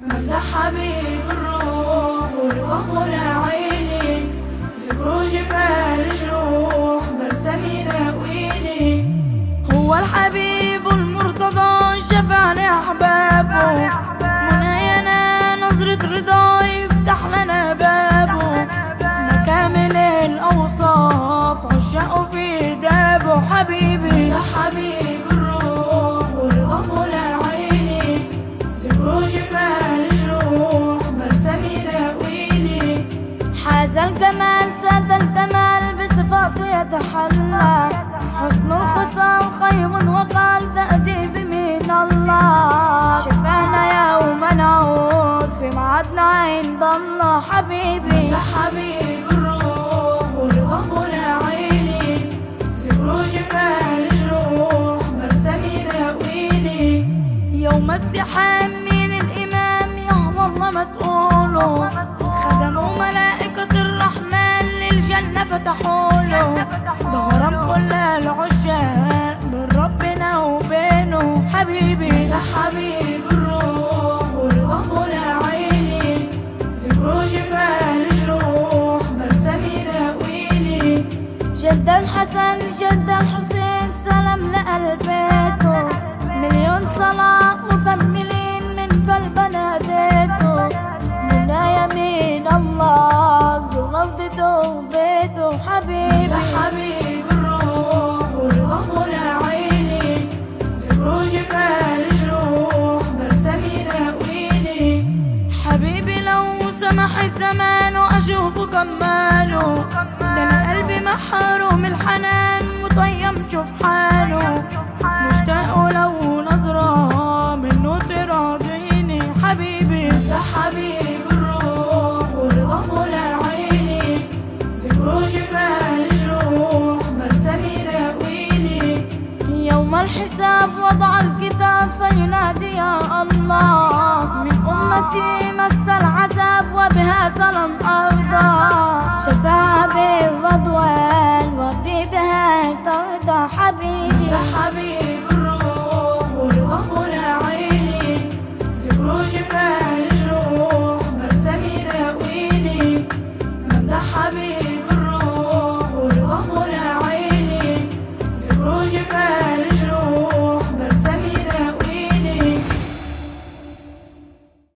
ممدح حبيب الروح ورضاه عيني ذكره شفاء الجروح بلسم يداويني هو الحبيب المرتضى شفع لأحبابه مناينا نظرة رضا يفتح لنا بابه مكامل الأوصاف عشقه في دابه حبيبي ده حبيب الروح ورضاه لعيني ذكره شفاء الجروح بلسم يداويني حاز الجمال ساد الكمال بصفاته يتحلى حسن الخصال خير وقال تأديب من الله شفانا يوم نعود في معادنا عند الله حبيبي يا حبيب الروح ورضاه لعيني ذكره شفاء الجروح بلسم يداويني يوم الزحام من الإمام يا الله ما تقولوا خدموا ملائكة الرحمن للجنة فتحوا له ده غرام كل العشاق بين ربنا وبينه حبيبي ده حبيب الروح ورضاه لعيني ذكره شفاء الجروح بلسم يداويني جد الحسن جد الحسين سلام لقلبيته مليون صلاة مكملين من قلبنا ناديته منا يمين الله ذو غفدته وبيته حبيبي حبيب الروح ورضاه لعيني ذكره شفاء الجروح بلسم يداويني حبيبي لو سمح الزمان واشوف كماله ده انا قلبي محروم الحنان مطيم شوف حاله مشتاق لو نظرة منه تراضيني حبيبي ده حبيب الروح ورضاه لعيني ذكره شفاء الجروح بلسم يداويني يوم الحساب وضع الكتاب فينادي يا الله من أمتي مس العذاب وبهذا لن أرضى شفاء بالرضوان وبي بها ترضى حبيبي يا حبيبي